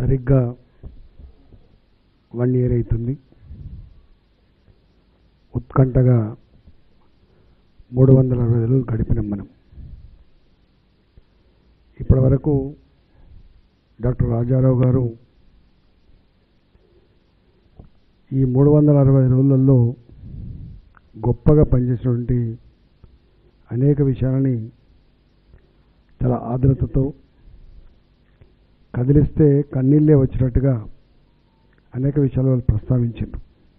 సరిగ్గా one year అవుతుంది ఉత్కంఠగా మూడు వందల అరవై రోజులు గడిపినాం మనం ఇప్పటి వరకు డాక్టర్ రాజారావు గారు ఈ మూడు వందల అరవై రోజులలో గొప్పగా పనిచేసినటువంటి అనేక విషయాలని చాలా ఆదరతతో కదిలిస్తే కన్నీళ్ళే వచ్చినట్టుగా అనేక విషయాలు వాళ్ళు ప్రస్తావించారు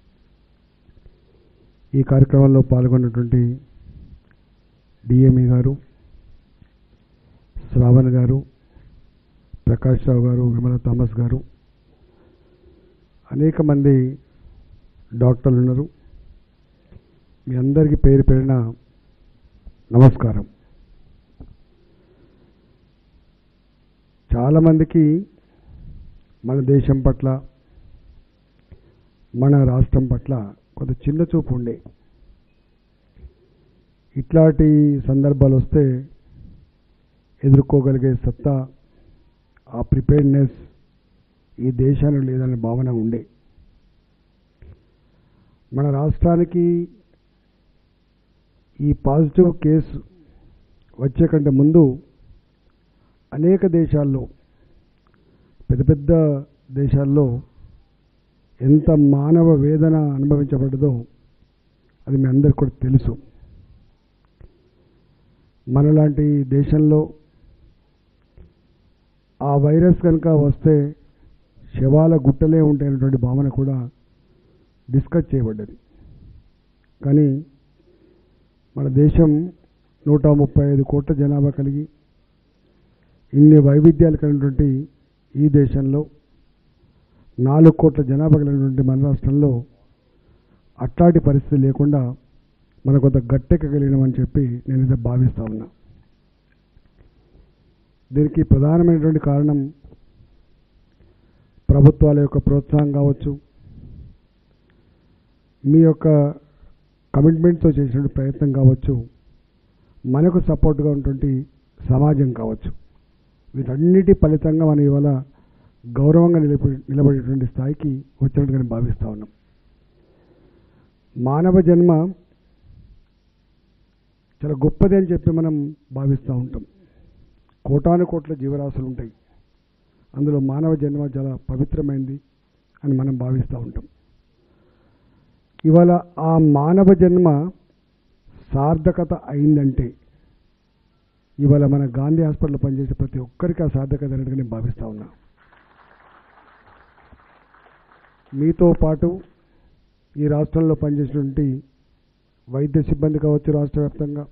ఈ కార్యక్రమంలో పాల్గొన్నటువంటి డిఎంఈ గారు శ్రావణ్ గారు ప్రకాష్ రావు గారు విమల థామస్ గారు అనేక మంది డాక్టర్లు ఉన్నారు మీ అందరికీ పేరు పేరిన నమస్కారం చాలామందికి మన దేశం పట్ల మన రాష్ట్రం పట్ల కొంత చిన్న చూపు ఉండే ఇట్లాంటి సందర్భాలు వస్తే ఎదుర్కోగలిగే సత్తా ఆ ప్రిపేర్డ్నెస్ ఈ దేశానికి లేదనే భావన ఉండే మన రాష్ట్రానికి ఈ పాజిటివ్ కేసు వచ్చే కంటే ముందు అనేక దేశాల్లో పెద్ద పెద్ద దేశాల్లో ఎంత మానవ వేదన అనుభవించబడ్డదో అది మీ అందరికి కూడా తెలుసు మనలాంటి దేశంలో ఆ వైరస్ కనుక వస్తే శవాల గుట్టలే ఉంటాయనేటువంటి భావన కూడా డిస్కస్ చేయబడ్డది కానీ మన దేశం నూట ముప్పై ఐదు కోట్ల జనాభా కలిగి ఇన్ని వైవిధ్యాలు కలిగినటువంటి ఈ దేశంలో నాలుగు కోట్ల జనాభా కలిగినటువంటి మన రాష్ట్రంలో అట్లాంటి పరిస్థితి లేకుండా మన కొంత గట్టెక్కగలిగినామని చెప్పి నేను ఇదే భావిస్తా ఉన్నా దీనికి ప్రధానమైనటువంటి కారణం ప్రభుత్వాల యొక్క ప్రోత్సాహం కావచ్చు మీ యొక్క కమిట్మెంట్తో చేసిన ప్రయత్నం కావచ్చు మనకు సపోర్ట్గా ఉన్నటువంటి సమాజం కావచ్చు వీటన్నిటి ఫలితంగా మనం ఇవాళ గౌరవంగా నిలబడి నిలబడేటువంటి స్థాయికి వచ్చినట్టుగా నేను భావిస్తూ ఉన్నాం మానవ జన్మ చాలా గొప్పది అని చెప్పి మనం భావిస్తూ ఉంటాం కోటాను కోట్ల జీవరాశులు ఉంటాయి అందులో మానవ జన్మ చాలా పవిత్రమైంది అని మనం భావిస్తూ ఉంటాం ఇవాళ ఆ మానవ జన్మ సార్థకత అయిందంటే ఇవాళ మన గాంధీ హాస్పిటల్లో పనిచేసే ప్రతి ఒక్కరికి ఆ సార్థకత అనేది నేను భావిస్తూ ఉన్నా మీతో పాటు ఈ రాష్ట్రంలో పనిచేసినటువంటి వైద్య సిబ్బంది కావచ్చు రాష్ట్ర వ్యాప్తంగా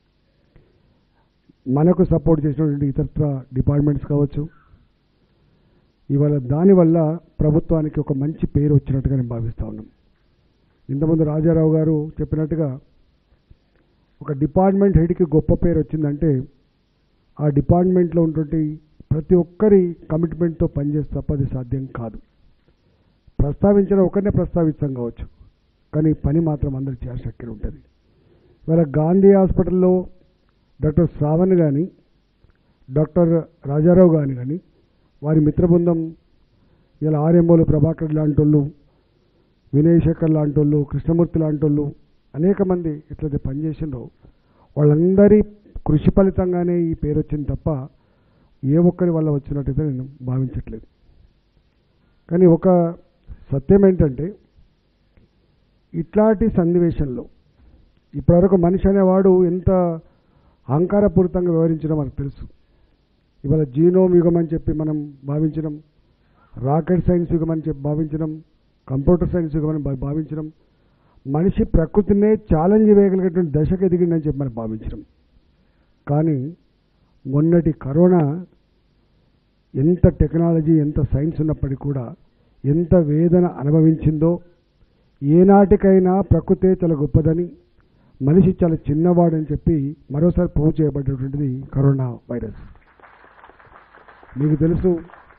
మనకు సపోర్ట్ చేసినటువంటి ఇతరత్ర డిపార్ట్మెంట్స్ కావచ్చు ఇవాళ దానివల్ల ప్రభుత్వానికి ఒక మంచి పేరు వచ్చినట్టుగా నేను భావిస్తూ ఉన్నాం ఇంతకుముందు రాజారావు గారు చెప్పినట్టుగా ఒక డిపార్ట్మెంట్ హెడ్కి గొప్ప పేరు వచ్చిందంటే ఆ డిపార్ట్మెంట్లో ఉన్నటువంటి ప్రతి ఒక్కరి కమిట్మెంట్తో పనిచేస్తే తప్ప అది సాధ్యం కాదు ప్రస్తావించిన ఒకరినే ప్రస్తావిస్తాం కావచ్చు కానీ పని మాత్రం అందరికి చేసక్కిన ఉంటుంది ఇవాళ గాంధీ హాస్పిటల్లో డాక్టర్ శ్రావణ్ కానీ డాక్టర్ రాజారావు కానీ కానీ వారి మిత్రబృందం ఇలా ఆర్ఎంఓలు ప్రభాకర్ లాంటి వాళ్ళు వినయ్ శేఖర్ లాంటి వాళ్ళు కృష్ణమూర్తి లాంటి వాళ్ళు అనేక మంది ఎట్లయితే పనిచేసిండ్రో వాళ్ళందరి కృషి ఫలితంగానే ఈ పేరు వచ్చింది తప్ప ఏ ఒక్కరి వల్ల వచ్చినట్టయితే నేను భావించట్లేదు కానీ ఒక సత్యం ఏంటంటే ఇట్లాంటి సన్నివేశంలో ఇప్పటివరకు మనిషి అనేవాడు ఎంత అహంకారపూరితంగా వ్యవహరించడం మనకు తెలుసు ఇవాళ జీనోమ్ యుగం అని చెప్పి మనం భావించడం రాకెట్ సైన్స్ యుగం అని చెప్పి భావించడం కంప్యూటర్ సైన్స్ యుగం అని భా- భావించడం మనిషి ప్రకృతినే ఛాలెంజ్ వేయగలిగేటువంటి దశకు ఎదిగిందని చెప్పి మనం భావించడం కానీ మొన్నటి కరోనా ఎంత టెక్నాలజీ ఎంత సైన్స్ ఉన్నప్పటికీ కూడా ఎంత వేదన అనుభవించిందో ఏనాటికైనా ప్రకృతే చాలా గొప్పదని మనిషి చాలా చిన్నవాడని చెప్పి మరోసారి ప్రూవ్ చేయబడ్డటువంటిది కరోనా వైరస్ మీకు తెలుసు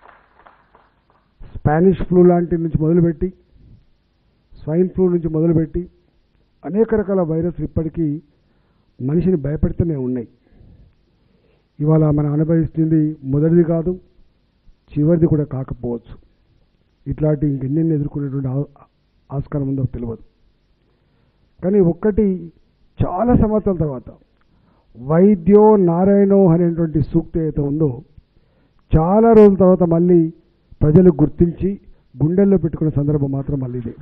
స్పానిష్ ఫ్లూ లాంటి నుంచి మొదలుపెట్టి స్వైన్ ఫ్లూ నుంచి మొదలుపెట్టి అనేక రకాల వైరస్లు ఇప్పటికీ మనిషిని భయపెడుతూనే ఉన్నాయి ఇవాళ మనం అనుభవిస్తుంది మొదటిది కాదు చివరిది కూడా కాకపోవచ్చు ఇట్లాంటి ఇంకెన్నెన్ని ఎదుర్కొనేటువంటి ఆ- ఆస్కారం ఉందో తెలియదు కానీ ఒక్కటి చాలా సంవత్సరాల తర్వాత వైద్యో నారాయణో అనేటువంటి సూక్తి అయితే ఉందో చాలా రోజుల తర్వాత మళ్ళీ ప్రజలు గుర్తించి గుండెల్లో పెట్టుకునే సందర్భం మాత్రం మళ్ళీ ఇదే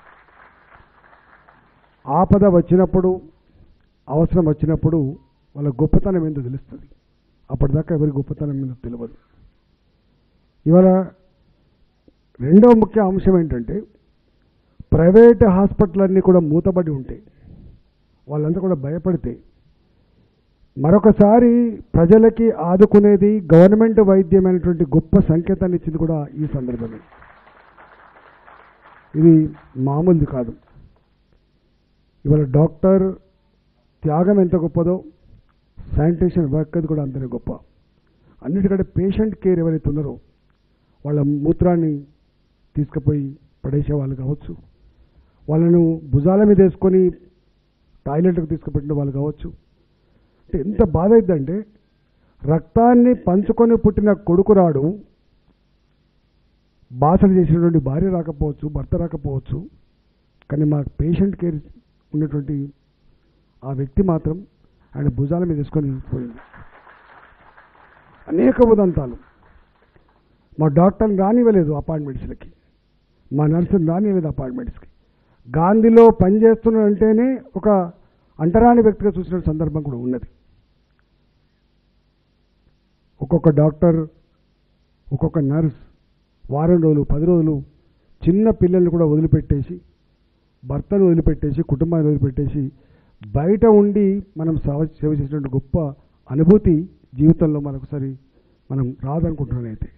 ఆపద వచ్చినప్పుడు అవసరం వచ్చినప్పుడు వాళ్ళ గొప్పతనం ఏంటో తెలుస్తుంది అప్పటిదాకా ఎవరి గొప్పతనం ఏంటో తెలియదు ఇవాళ రెండవ ముఖ్య అంశం ఏంటంటే ప్రైవేట్ హాస్పిటల్ అన్నీ కూడా మూతబడి ఉంటాయి వాళ్ళంతా కూడా భయపడితే మరొకసారి ప్రజలకి ఆదుకునేది గవర్నమెంట్ వైద్యమైనటువంటి గొప్ప సంకేతాన్ని ఇచ్చింది కూడా ఈ సందర్భమే ఇది మామూలుది కాదు ఇవాళ డాక్టర్ త్యాగం ఎంత గొప్పదో శానిటేషన్ వర్క్ అది కూడా అంతనే గొప్ప అన్నిటికంటే పేషెంట్ కేర్ ఎవరైతే ఉన్నారో వాళ్ళ మూత్రాన్ని తీసుకుపోయి పడేసే వాళ్ళు కావచ్చు వాళ్ళను భుజాల మీద వేసుకొని టాయిలెట్కి తీసుకుపెట్టిన వాళ్ళు కావచ్చు అంటే ఎంత బాధ అయిద్దంటే రక్తాన్ని పంచుకొని పుట్టిన కొడుకు రాడు బాసలు చేసినటువంటి భార్య రాకపోవచ్చు భర్త రాకపోవచ్చు కానీ మా పేషెంట్ కేర్ ఉన్నటువంటి ఆ వ్యక్తి మాత్రం ఆయన భుజాల మీద వేసుకొని పోయింది అనేక ఉదంతాలు మా డాక్టర్ని రానివ్వలేదు అపాయింట్మెంట్స్లకి మా నర్సుని రానివ్వలేదు అపాయింట్మెంట్స్కి గాంధీలో పనిచేస్తున్నాడంటేనే ఒక అంటరాని వ్యక్తిగా చూసిన సందర్భం కూడా ఉన్నది ఒక్కొక్క డాక్టర్ ఒక్కొక్క నర్స్ వారం రోజులు పది రోజులు చిన్న పిల్లల్ని కూడా వదిలిపెట్టేసి భర్తను వదిలిపెట్టేసి కుటుంబాన్ని వదిలిపెట్టేసి బయట ఉండి మనం సేవ సేవ చేసినటువంటి గొప్ప అనుభూతి జీవితంలో మరొకసారి మనం రాదనుకుంటున్నాను అయితే